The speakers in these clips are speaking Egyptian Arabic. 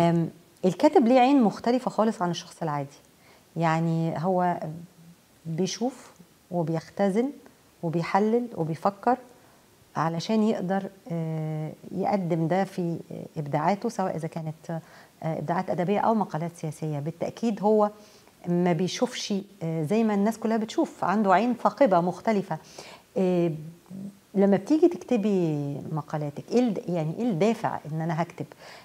آم، الكاتب ليه عين مختلفة خالص عن الشخص العادي يعني هو بيشوف وبيختزن وبيحلل وبيفكر علشان يقدر آه، يقدم ده في ابداعاته سواء اذا كانت آه، ابداعات ادبيه او مقالات سياسيه بالتاكيد هو ما بيشوفش آه، زي ما الناس كلها بتشوف عنده عين ثاقبه مختلفه آه، لما بتيجي تكتبي مقالاتك ايه الد- يعني ايه الدافع ان انا هكتب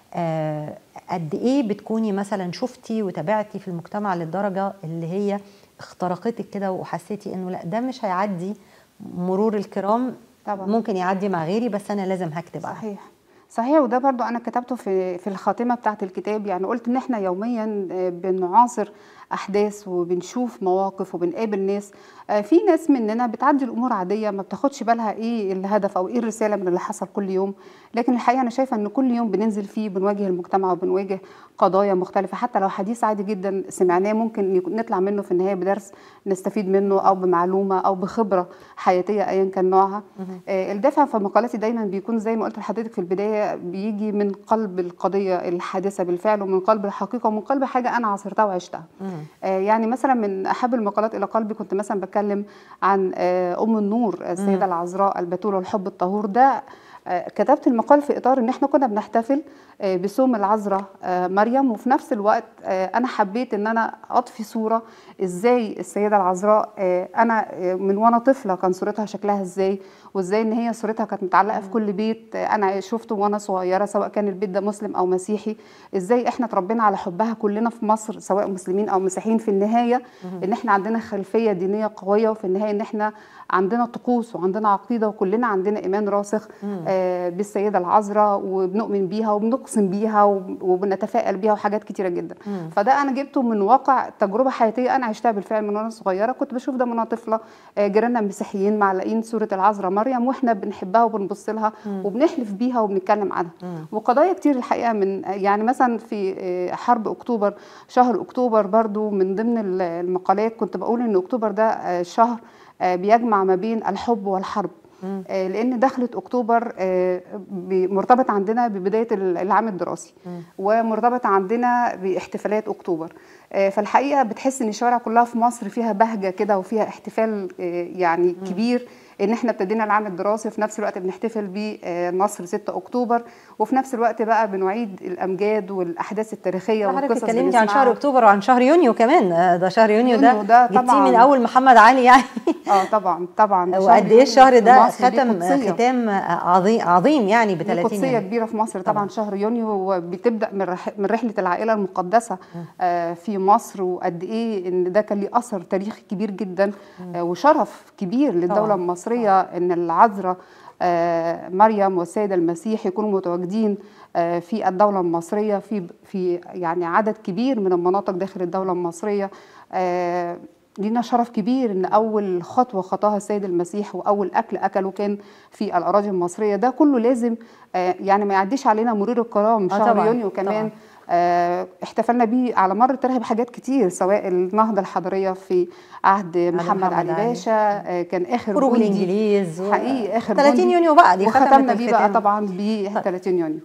آه، قد ايه بتكوني مثلا شفتي وتابعتي في المجتمع للدرجه اللي هي اخترقتك كده وحسيتي انه لا ده مش هيعدي مرور الكرام طبعا. ممكن يعدي مع غيري بس انا لازم هكتب عنه صحيح صحيح وده برضو انا كتبته في في الخاتمه بتاعه الكتاب يعني قلت ان احنا يوميا آه، بنعاصر احداث وبنشوف مواقف وبنقابل ناس آه، في ناس مننا بتعدي الامور عاديه ما بتاخدش بالها ايه الهدف او ايه الرساله من اللي حصل كل يوم لكن الحقيقه انا شايفه ان كل يوم بننزل فيه بنواجه المجتمع وبنواجه قضايا مختلفه حتى لو حديث عادي جدا سمعناه ممكن يكون- نطلع منه في النهايه بدرس نستفيد منه او بمعلومه او بخبره حياتيه ايا كان نوعها آه، الدافع في مقالاتي دايما بيكون زي ما قلت لحضرتك في البدايه بيجي من قلب القضيه الحادثه بالفعل ومن قلب الحقيقه ومن قلب حاجه انا عاصرتها وعشتها آه، يعني مثلا من احب المقالات الى قلبي كنت مثلا بتكلم عن آه، ام النور السيده العذراء البتول والحب الطهور ده آه، كتبت المقال في اطار ان احنا كنا بنحتفل آه، بصوم العذراء آه، مريم وفي نفس الوقت آه، انا حبيت ان انا اضفي صوره ازاي السيده العذراء آه، انا آه، من وانا طفله كان صورتها شكلها ازاي وازاي ان هي صورتها كانت متعلقه في كل بيت آه، انا شفته وانا صغيره سواء كان البيت ده مسلم او مسيحي ازاي احنا اتربينا على حبها كلنا في مصر سواء مسلمين او مسيحيين في النهايه ان احنا عندنا خلفيه دينيه قويه وفي النهايه ان احنا عندنا طقوس وعندنا عقيده وكلنا عندنا ايمان راسخ آه، بالسيده العذراء وبنؤمن بيها وبنقسم بيها وب- وبنتفائل بيها وحاجات كتيره جدا فده انا جبته من واقع تجربه حياتيه انا عشتها بالفعل من وانا صغيره كنت بشوف ده من وانا طفله آه، جيراننا المسيحيين معلقين صوره العذراء مريم واحنا بنحبها وبنبص لها وبنحلف بيها وبنتكلم عنها وقضايا كتير الحقيقه من يعني مثلا في آه، حرب اكتوبر شهر اكتوبر برضو من ضمن ال- المقالات كنت بقول ان اكتوبر ده آه، شهر آه، بيجمع ما بين الحب والحرب آه، لان دخلت اكتوبر آه، ب- مرتبط عندنا ببدايه ال- العام الدراسي ومرتبط عندنا باحتفالات اكتوبر آه، فالحقيقه بتحس ان الشوارع كلها في مصر فيها بهجه كده وفيها احتفال آه، يعني كبير ان احنا ابتدينا العام الدراسي وفي نفس الوقت بنحتفل بنصر 6 اكتوبر وفي نفس الوقت بقى بنعيد الامجاد والاحداث التاريخيه حضرتك والقصص اتكلمتي عن شهر بنسمعها. اكتوبر وعن شهر يونيو كمان آه، ده شهر يونيو ده يونيو ده جبتيه طبعاً. من اول محمد علي يعني اه طبعا طبعا شهر وقد ايه يونيو الشهر في ده مصر ليه ختم قدسية. ختام عظيم عظيم يعني ب دي 30 قدسيه يوم كبيره في مصر طبعا, طبعاً. طبعا. شهر يونيو بتبدا من رح من رحله العائله المقدسه آه في مصر وقد ايه ان ده كان ليه اثر تاريخي كبير جدا آه وشرف كبير للدوله طبعاً. المصريه ان العذراء آه مريم والسيد المسيح يكونوا متواجدين آه في الدوله المصريه في في يعني عدد كبير من المناطق داخل الدوله المصريه آه لينا شرف كبير ان اول خطوه خطاها السيد المسيح واول اكل اكله كان في الاراضي المصريه ده كله لازم آه يعني ما يعديش علينا مرور الكرام آه شهر طبعاً، يونيو كمان طبعاً. آه احتفلنا بيه على مر التاريخ بحاجات كتير سواء النهضه الحضاريه في عهد محمد, محمد علي علي. باشا آه كان اخر خروج جندي الانجليز و- حقيقي اخر 30 جندي. يونيو بقى دي ختمت وختمنا بيه بقى الختام. طبعا ب 30 يونيو